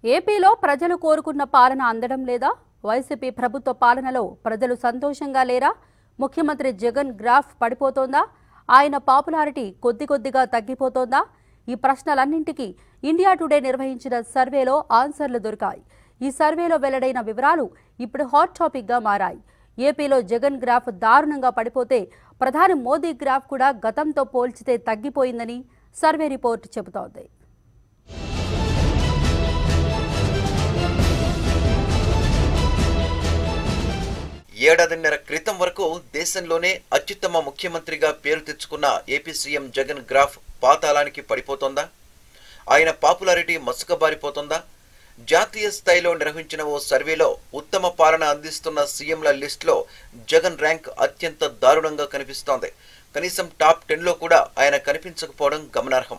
ఏపీలో ప్రజలు కోరుకున్న పాలన అందడం లేదా వైసీపీ ప్రభుత్వ పాలనలో ప్రజలు సంతోషంగా లేరా ముఖ్యమంత్రి జగన్ గ్రాఫ్ పడిపోతోందా ఆయన పాపులారిటీ కొద్ది కొద్దిగా తగ్గిపోతోందా ఈ ప్రశ్నలన్నింటికీ ఇండియా టుడే నిర్వహించిన సర్వేలో ఆన్సర్లు దొరికాయి ఈ సర్వేలో వెల్లడైన వివరాలు ఇప్పుడు హాట్ టాపిక్గా మారాయి ఏపీలో జగన్ గ్రాఫ్ దారుణంగా పడిపోతే ప్రధాని మోదీ గ్రాఫ్ కూడా గతంతో పోల్చితే తగ్గిపోయిందని సర్వే రిపోర్ట్ చెబుతోంది ఏడాదిన్నర క్రితం వరకు దేశంలోనే అత్యుత్తమ ముఖ్యమంత్రిగా పేరు తెచ్చుకున్న ఏపీ సీఎం జగన్ గ్రాఫ్ పాతాళానికి పడిపోతోందా ఆయన పాపులారిటీ మసుకబారిపోతోందా జాతీయ స్థాయిలో నిర్వహించిన ఓ సర్వేలో ఉత్తమ పాలన అందిస్తున్న సీఎంల లిస్టులో జగన్ ర్యాంక్ అత్యంత దారుణంగా కనిపిస్తోంది కనీసం టాప్ టెన్లో కూడా ఆయన కనిపించకపోవడం గమనార్హం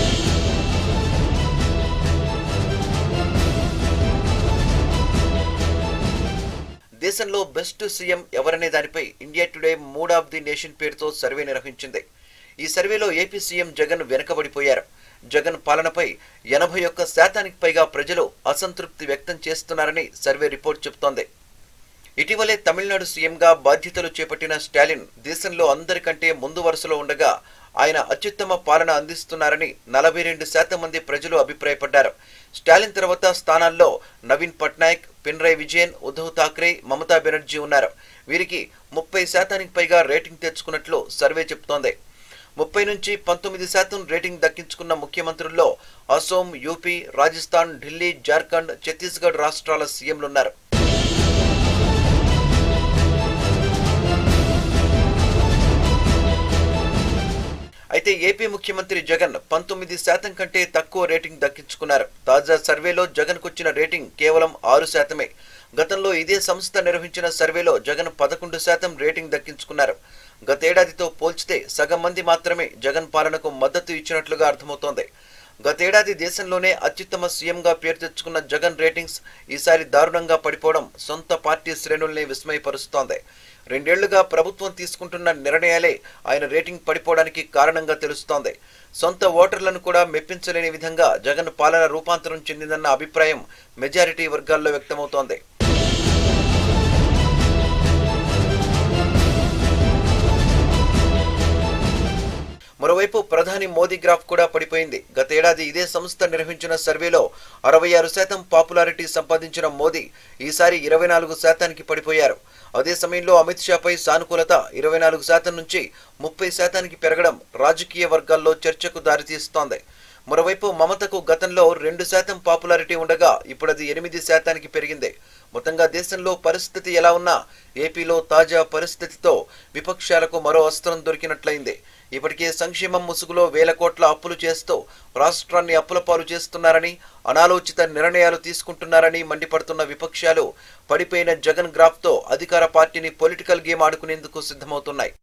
దేశంలో బెస్ట్ సీఎం ఎవరనే దానిపై India today mood of the nation పేరుతో సర్వే నిర్వహించింది ఈ సర్వేలో ఏపీ సీఎం జగన్ వెనుకబడిపోయారు జగన్ పాలనపై ఎనభై ఒక్క శాతానికి పైగా ప్రజలు అసంతృప్తి వ్యక్తం చేస్తున్నారని సర్వే రిపోర్ట్ చెబుతోంది ఇటీవలే తమిళనాడు సీఎంగా బాధ్యతలు చేపట్టిన స్టాలిన్ దేశంలో అందరికంటే ముందు వరుసలో ఉండగా ఆయన అత్యుత్తమ పాలన అందిస్తున్నారని నలభై రెండు శాతం మంది ప్రజలు అభిప్రాయపడ్డారు స్టాలిన్ తర్వాత స్థానాల్లో నవీన్ పట్నాయక్ పినరయ్ విజయన్ ఉద్ధవ్ ఠాక్రే మమతా బెనర్జీ ఉన్నారు వీరికి ముప్పై శాతానికి పైగా రేటింగ్ తెచ్చుకున్నట్లు సర్వే చెబుతోంది ముప్పై నుంచి పంతొమ్మిది శాతం రేటింగ్ దక్కించుకున్న ముఖ్యమంత్రుల్లో అసోం యూపీ రాజస్థాన్ ఢిల్లీ జార్ఖండ్ ఛత్తీస్గఢ్ రాష్ట్రాల సీఎంలున్నారు అయితే ఏపీ ముఖ్యమంత్రి జగన్ పంతొమ్మిది శాతం కంటే తక్కువ రేటింగ్ దక్కించుకున్నారు తాజా సర్వేలో జగన్ కొచ్చిన రేటింగ్ కేవలం ఆరు శాతమే గతంలో ఇదే సంస్థ నిర్వహించిన సర్వేలో జగన్ పదకొండు శాతం రేటింగ్ దక్కించుకున్నారు గతేడాదితో పోల్చితే సగం మంది మాత్రమే జగన్ పాలనకు మద్దతు ఇచ్చినట్లుగా అర్థమవుతోంది గతేడాది దేశంలోనే అత్యుత్తమ సీఎంగా పేరు తెచ్చుకున్న జగన్ రేటింగ్స్ ఈసారి దారుణంగా పడిపోవడం సొంత పార్టీ శ్రేణుల్ని విస్మయపరుస్తోంది రెండేళ్లుగా ప్రభుత్వం తీసుకుంటున్న నిర్ణయాలే ఆయన రేటింగ్ పడిపోవడానికి కారణంగా తెలుస్తోంది సొంత ఓటర్లను కూడా మెప్పించలేని విధంగా జగన్ పాలన రూపాంతరం చెందిందన్న అభిప్రాయం మెజారిటీ వర్గాల్లో వ్యక్తమవుతోంది మరోవైపు ప్రధాని మోదీ గ్రాఫ్ కూడా పడిపోయింది గతేడాది ఇదే సంస్థ నిర్వహించిన సర్వేలో అరవై ఆరు శాతం పాపులారిటీ సంపాదించిన మోదీ ఈసారి ఇరవై నాలుగు శాతానికి పడిపోయారు అదే సమయంలో అమిత్ షాపై సానుకూలత ఇరవై నాలుగు శాతం నుంచి ముప్పై శాతానికి పెరగడం రాజకీయ వర్గాల్లో చర్చకు దారితీస్తోంది మరోవైపు మమతకు గతంలో రెండు శాతం పాపులారిటీ ఉండగా ఇప్పుడు అది ఎనిమిది శాతానికి పెరిగింది మొత్తంగా దేశంలో పరిస్థితి ఎలా ఉన్నా ఏపీలో తాజా పరిస్థితితో విపక్షాలకు మరో అస్త్రం దొరికినట్లయింది ఇప్పటికే సంక్షేమం ముసుగులో వేల కోట్ల అప్పులు చేస్తూ రాష్ట్రాన్ని అప్పుల పాలు చేస్తున్నారని అనాలోచిత నిర్ణయాలు తీసుకుంటున్నారని మండిపడుతున్న విపక్షాలు పడిపోయిన జగన్ గ్రాఫ్తో అధికార పార్టీని పొలిటికల్ గేమ్ ఆడుకునేందుకు సిద్ధమవుతున్నాయి